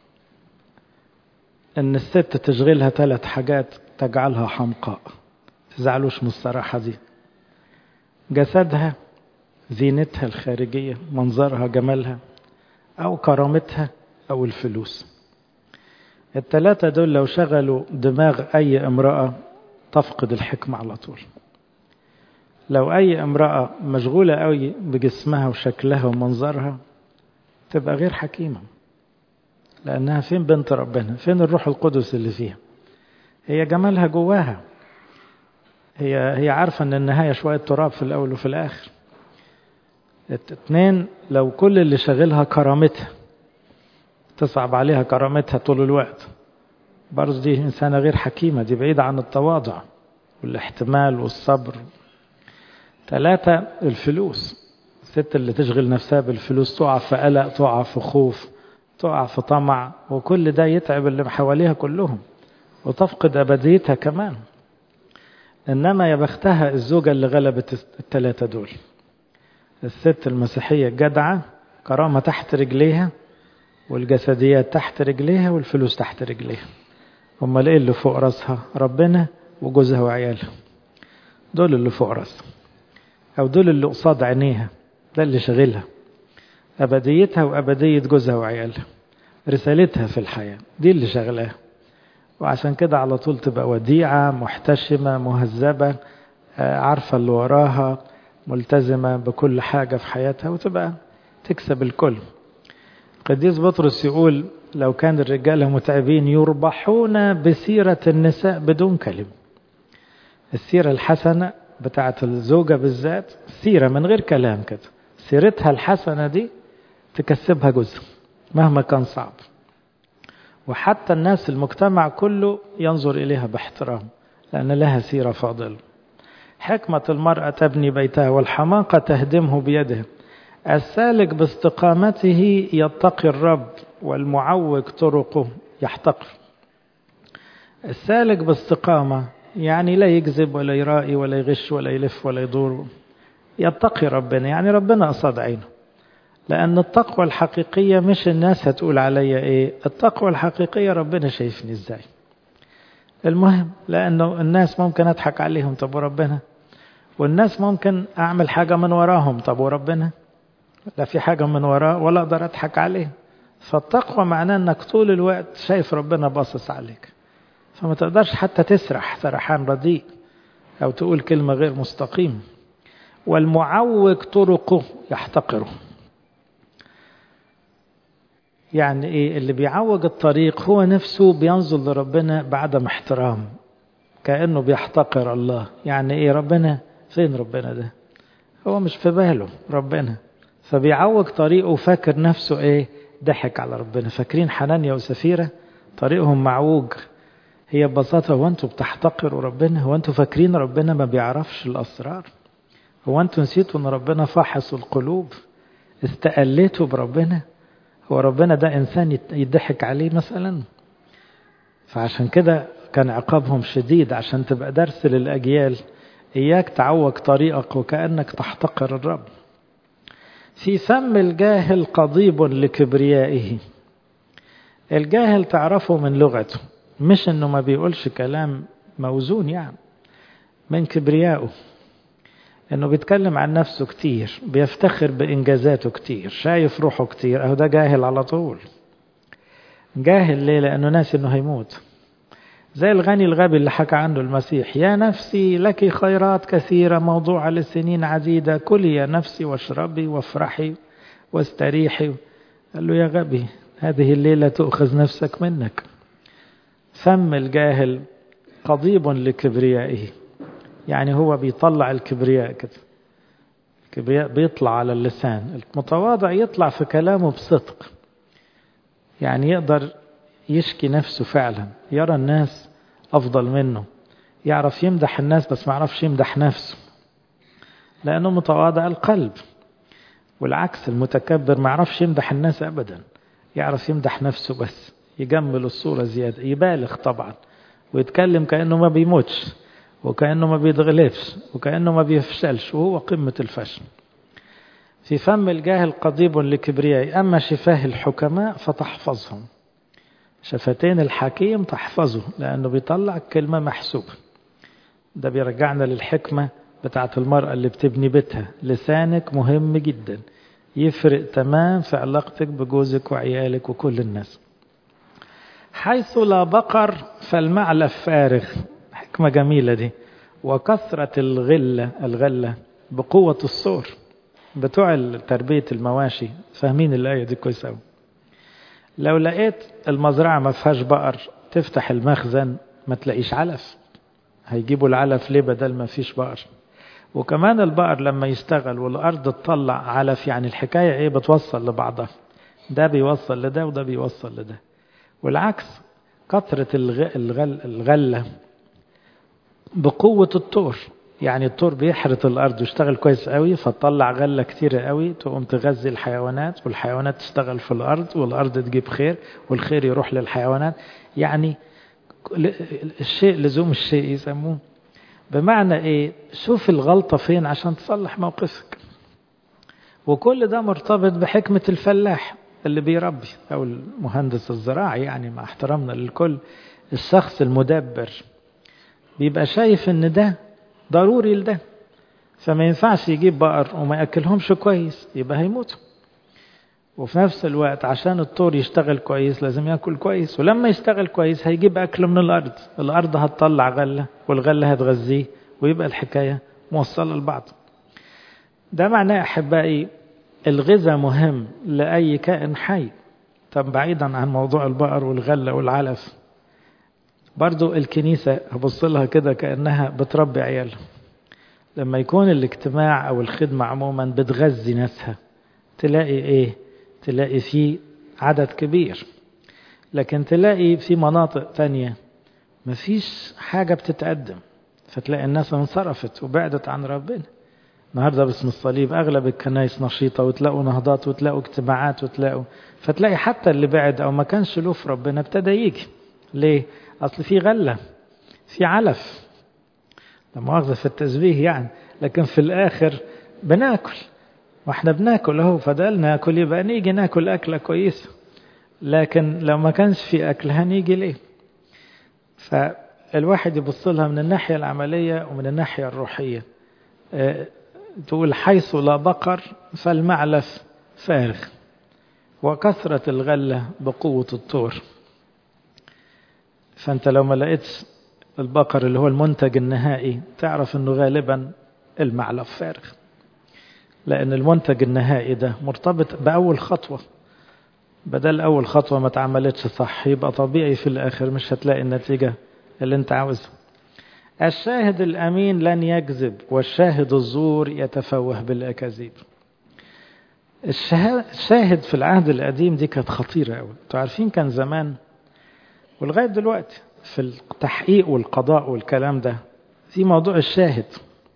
أن الست تشغلها ثلاث حاجات تجعلها حمقاء تزعلوش من الصراحة دي جسدها زينتها الخارجية منظرها جمالها أو كرامتها أو الفلوس الثلاثة دول لو شغلوا دماغ أي امرأة تفقد الحكمة على طول لو أي امرأة مشغولة قوي بجسمها وشكلها ومنظرها تبقى غير حكيمة لأنها فين بنت ربنا فين الروح القدس اللي فيها هي جمالها جواها هي هي عارفة ان النهاية شوية تراب في الأول وفي الآخر اتنين لو كل اللي شاغلها كرامتها تصعب عليها كرامتها طول الوقت برضه دي إنسانة غير حكيمة دي بعيدة عن التواضع والاحتمال والصبر ثلاثة الفلوس الست اللي تشغل نفسها بالفلوس تقع في قلق تقع في خوف تقع في طمع وكل ده يتعب اللي حواليها كلهم وتفقد أبديتها كمان إنما يا بختها الزوجة اللي غلبت الثلاثة دول الست المسيحية الجدعة كرامة تحت رجليها والجسديات تحت رجليها والفلوس تحت رجليها امال ايه اللي فوق راسها ربنا وجوزها وعيالها دول اللي فوق راسها او دول اللي قصاد عينيها ده اللي شغلها ابديتها وابديه جوزها وعيالها رسالتها في الحياه دي اللي شغلاها وعشان كده على طول تبقى وديعه محتشمه مهذبه عارفه اللي وراها ملتزمه بكل حاجه في حياتها وتبقى تكسب الكل قديس بطرس يقول لو كان الرجال متعبين يربحون بسيرة النساء بدون كلمة السيرة الحسنة بتاعت الزوجة بالذات سيرة من غير كلام كده سيرتها الحسنة دي تكسبها جزء مهما كان صعب وحتى الناس المجتمع كله ينظر إليها باحترام لأن لها سيرة فاضلة حكمة المرأة تبني بيتها والحماقة تهدمه بيدها السالك باستقامته يتقي الرب والمعوج طرقه يحتقر السالك باستقامة يعني لا يكذب ولا يرائي ولا يغش ولا يلف ولا يدور يتقي ربنا يعني ربنا قصاد عينه لأن التقوى الحقيقية مش الناس هتقول عليا إيه التقوى الحقيقية ربنا شايفني إزاي المهم لأنه الناس ممكن أضحك عليهم طب وربنا والناس ممكن أعمل حاجة من وراهم طب وربنا لا في حاجة من وراه ولا أقدر أضحك عليه فالتقوى معناه أنك طول الوقت شايف ربنا باصص عليك فما تقدرش حتى تسرح سرحان رديء أو تقول كلمة غير مستقيم والمعوج طرقه يحتقره يعني ايه اللي بيعوج الطريق هو نفسه بينظر لربنا بعدم احترام كأنه بيحتقر الله يعني ايه ربنا فين ربنا ده هو مش في باله ربنا فبيعوج طريقه وفاكر نفسه ايه ضحك على ربنا فاكرين حنانيا وسفيرة طريقهم معوج هي ببساطة هو انتوا بتحتقروا ربنا هو انتوا فاكرين ربنا ما بيعرفش الأسرار هو انتوا نسيتوا ان ربنا فاحص القلوب استقليتوا بربنا هو ربنا ده إنسان يضحك عليه مثلا فعشان كده كان عقابهم شديد عشان تبقى درس للأجيال إياك تعوج طريقك وكأنك تحتقر الرب في فم الجاهل قضيب لكبريائه الجاهل تعرفه من لغته مش انه ما بيقولش كلام موزون يعني من كبريائه انه بيتكلم عن نفسه كتير بيفتخر بانجازاته كتير شايف روحه كتير اهو ده جاهل على طول جاهل ليه لانه ناسي انه هيموت زي الغني الغبي اللي حكى عنه المسيح يا نفسي لك خيرات كثيرة موضوعة لسنين عديدة كلي يا نفسي واشربي وافرحي واستريحي قال له يا غبي هذه الليلة تؤخذ نفسك منك فم الجاهل قضيب لكبريائه يعني هو بيطلع الكبرياء كده الكبرياء بيطلع على اللسان المتواضع يطلع في كلامه بصدق يعني يقدر يشكي نفسه فعلا يرى الناس أفضل منه يعرف يمدح الناس بس ما يعرفش يمدح نفسه لأنه متواضع القلب والعكس المتكبر ما يعرفش يمدح الناس أبدا يعرف يمدح نفسه بس يجمل الصورة زيادة يبالغ طبعا ويتكلم كأنه ما بيموتش وكأنه ما بيتغلبش وكأنه ما بيفشلش وهو قمة الفشل في فم الجاهل قضيب لكبرياء أما شفاه الحكماء فتحفظهم شفتين الحكيم تحفظه لأنه بيطلع كلمة محسوبة ده بيرجعنا للحكمة بتاعت المرأة اللي بتبني بيتها لسانك مهم جدا يفرق تمام في علاقتك بجوزك وعيالك وكل الناس حيث لا بقر فالمعلف فارغ حكمة جميلة دي وكثرة الغلة الغلة بقوة الصور بتوع تربية المواشي فاهمين الآية دي كويس أوي لو لقيت المزرعة ما فيهاش بقر تفتح المخزن ما تلاقيش علف هيجيبوا العلف ليه بدل ما فيش بقر وكمان البقر لما يشتغل والأرض تطلع علف يعني الحكاية إيه بتوصل لبعضها ده بيوصل لده وده بيوصل لده والعكس كثرة الغل الغلة بقوة الطور يعني الطور بيحرث الأرض ويشتغل كويس قوي فتطلع غلة كتيرة قوي تقوم تغذي الحيوانات والحيوانات تشتغل في الأرض والأرض تجيب خير والخير يروح للحيوانات يعني الشيء لزوم الشيء يسموه بمعنى ايه شوف الغلطة فين عشان تصلح موقفك وكل ده مرتبط بحكمة الفلاح اللي بيربي او المهندس الزراعي يعني مع احترامنا للكل الشخص المدبر بيبقى شايف ان ده ضروري لده فما ينفعش يجيب بقر وما ياكلهمش كويس يبقى هيموتوا وفي نفس الوقت عشان الطور يشتغل كويس لازم ياكل كويس ولما يشتغل كويس هيجيب اكل من الارض الارض هتطلع غله والغله هتغذيه ويبقى الحكايه موصله لبعض ده معناه احبائي الغذاء مهم لاي كائن حي طب بعيدا عن موضوع البقر والغله والعلف برضو الكنيسه هبص لها كده كانها بتربي عيالها لما يكون الاجتماع او الخدمه عموما بتغذي ناسها تلاقي ايه تلاقي في عدد كبير لكن تلاقي في مناطق تانية مفيش حاجة بتتقدم فتلاقي الناس انصرفت وبعدت عن ربنا النهاردة باسم الصليب أغلب الكنائس نشيطة وتلاقوا نهضات وتلاقوا اجتماعات وتلاقوا فتلاقي حتى اللي بعد أو ما كانش له في ربنا ابتدى يجي ليه؟ أصل في غلة في علف لا مؤاخذة في التشبيه يعني لكن في الآخر بناكل واحنا بناكل اهو فضل ناكل يبقى نيجي ناكل أكلة كويسة لكن لو ما كانش في أكل هنيجي ليه فالواحد يبص لها من الناحية العملية ومن الناحية الروحية أه تقول حيث لا بقر فالمعلف فارغ وكثرة الغلة بقوة الطور فأنت لو ما لقيتش البقر اللي هو المنتج النهائي تعرف أنه غالبا المعلف فارغ لأن المنتج النهائي ده مرتبط بأول خطوة بدل أول خطوة ما اتعملتش صح يبقى طبيعي في الآخر مش هتلاقي النتيجة اللي انت عاوزها الشاهد الأمين لن يكذب والشاهد الزور يتفوه بالأكاذيب الشاهد في العهد القديم دي كانت خطيرة أوي انتوا عارفين كان زمان ولغاية دلوقتي في التحقيق والقضاء والكلام ده في موضوع الشاهد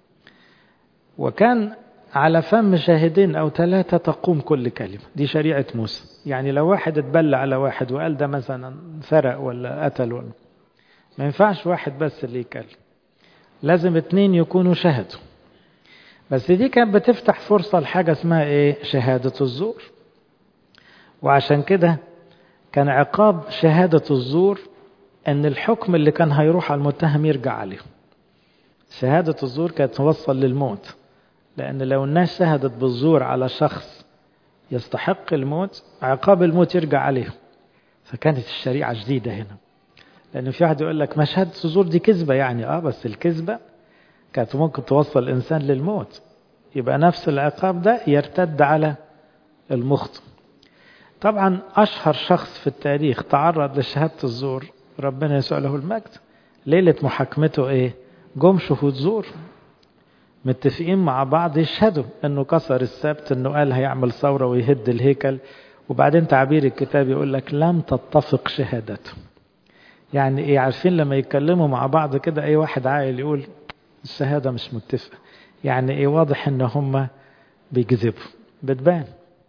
وكان على فم شاهدين أو ثلاثة تقوم كل كلمة دي شريعة موسى يعني لو واحد اتبلى على واحد وقال ده مثلا سرق ولا قتل ولا ما ينفعش واحد بس اللي يتكلم لازم اتنين يكونوا شهدوا بس دي كانت بتفتح فرصة لحاجة اسمها ايه شهادة الزور وعشان كده كان عقاب شهادة الزور ان الحكم اللي كان هيروح على المتهم يرجع عليه شهادة الزور كانت توصل للموت لأن لو الناس شهدت بالزور على شخص يستحق الموت عقاب الموت يرجع عليه فكانت الشريعة جديدة هنا لأن في واحد يقول لك ما شهادة الزور دي كذبة يعني اه بس الكذبة كانت ممكن توصل الإنسان للموت يبقى نفس العقاب ده يرتد على المخطئ طبعا أشهر شخص في التاريخ تعرض لشهادة الزور ربنا يسوع له المجد ليلة محاكمته ايه جم شهود زور متفقين مع بعض يشهدوا انه كسر السبت انه قال هيعمل ثورة ويهد الهيكل وبعدين تعبير الكتاب يقول لك لم تتفق شهادته يعني ايه عارفين لما يتكلموا مع بعض كده اي واحد عاقل يقول الشهادة مش متفقة يعني ايه واضح ان هم بيكذبوا بتبان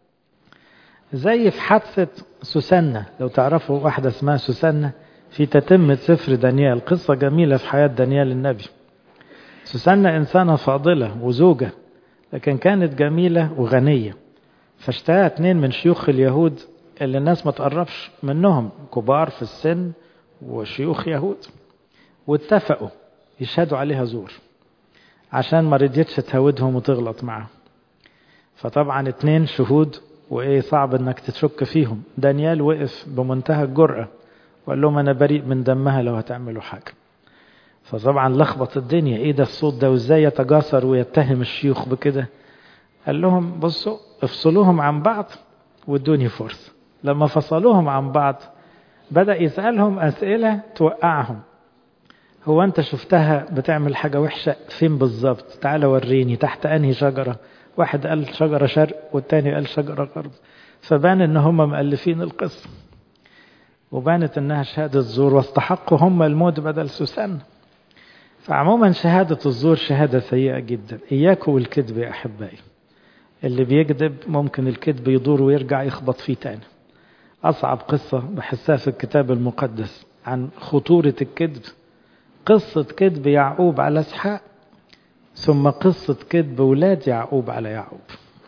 زي في حادثة سوسنة لو تعرفوا واحدة اسمها سوسنة في تتمة سفر دانيال قصة جميلة في حياة دانيال النبي سوسنة إنسانة فاضلة وزوجة لكن كانت جميلة وغنية فاشتهى اتنين من شيوخ اليهود اللي الناس ما تقربش منهم كبار في السن وشيوخ يهود واتفقوا يشهدوا عليها زور عشان ما رضيتش تهودهم وتغلط معاهم فطبعا اتنين شهود وايه صعب انك تشك فيهم دانيال وقف بمنتهى الجرأة وقال لهم انا بريء من دمها لو هتعملوا حاجة فطبعا لخبط الدنيا ايه ده الصوت ده وازاي يتجاسر ويتهم الشيوخ بكده قال لهم بصوا افصلوهم عن بعض وادوني فرصة لما فصلوهم عن بعض بدأ يسألهم أسئلة توقعهم هو أنت شفتها بتعمل حاجة وحشة فين بالظبط تعال وريني تحت أنهي شجرة واحد قال شجرة شرق والتاني قال شجرة غرب فبان ان هم مؤلفين القصة وبانت انها شهادة زور واستحقوا هم الموت بدل سوسن فعموما شهادة الزور شهادة سيئة جدا إياكم والكذب يا أحبائي اللي بيكذب ممكن الكذب يدور ويرجع يخبط فيه تاني أصعب قصة بحسها في الكتاب المقدس عن خطورة الكذب قصة كذب يعقوب على اسحاق ثم قصة كذب ولاد يعقوب على يعقوب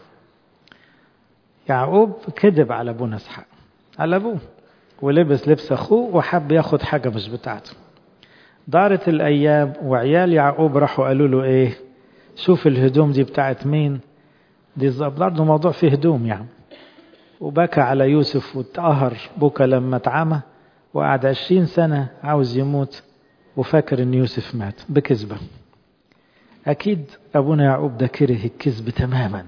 يعقوب كذب على ابونا اسحاق على ابوه ولبس لبس اخوه وحب ياخد حاجة مش بتاعته دارت الايام وعيال يعقوب راحوا قالوا له ايه شوف الهدوم دي بتاعت مين دي برضه موضوع فيه هدوم يعني وبكى على يوسف واتقهر بكى لما اتعمى وقعد عشرين سنة عاوز يموت وفاكر ان يوسف مات بكذبه أكيد أبونا يعقوب ده كره الكذب تماما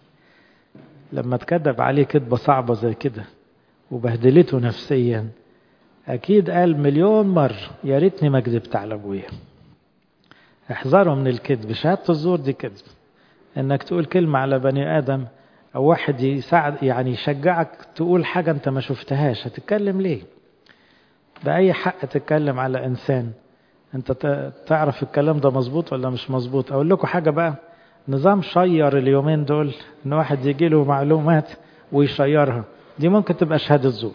لما اتكذب عليه كذبة صعبة زي كده وبهدلته نفسيا أكيد قال مليون مرة يا ريتني ما كذبت على أبويا احذروا من الكذب شهادة الزور دي كذب إنك تقول كلمة على بني آدم أو واحد يساعد يعني يشجعك تقول حاجة أنت ما شفتهاش هتتكلم ليه؟ بأي حق تتكلم على إنسان انت تعرف الكلام ده مظبوط ولا مش مظبوط اقول لكم حاجه بقى نظام شير اليومين دول ان واحد يجي له معلومات ويشيرها دي ممكن تبقى شهاده زور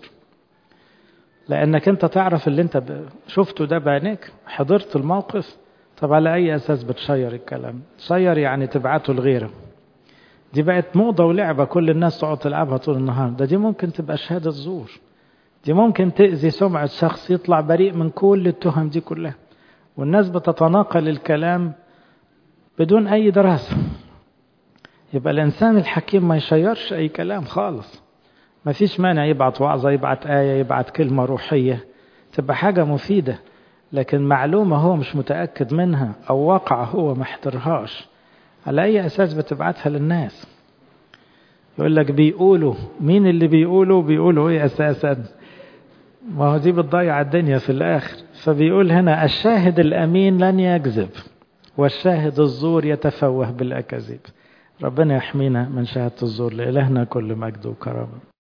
لانك انت تعرف اللي انت شفته ده بعينيك حضرت الموقف طب على اي اساس بتشير الكلام تشير يعني تبعته لغيره دي بقت موضه ولعبه كل الناس تقعد تلعبها طول النهار ده دي ممكن تبقى شهاده زور دي ممكن تأذي سمعة شخص يطلع بريء من كل التهم دي كلها والناس بتتناقل الكلام بدون أي دراسة يبقى الإنسان الحكيم ما يشيرش أي كلام خالص ما فيش مانع يبعت وعظة يبعت آية يبعت كلمة روحية تبقى حاجة مفيدة لكن معلومة هو مش متأكد منها أو واقع هو ما احترهاش على أي أساس بتبعتها للناس يقول لك بيقولوا مين اللي بيقولوا بيقولوا ايه أساسا ما هو دي بتضيع الدنيا في الآخر فبيقول هنا الشاهد الأمين لن يكذب والشاهد الزور يتفوه بالأكاذيب ربنا يحمينا من شهادة الزور لإلهنا كل مجد وكرامة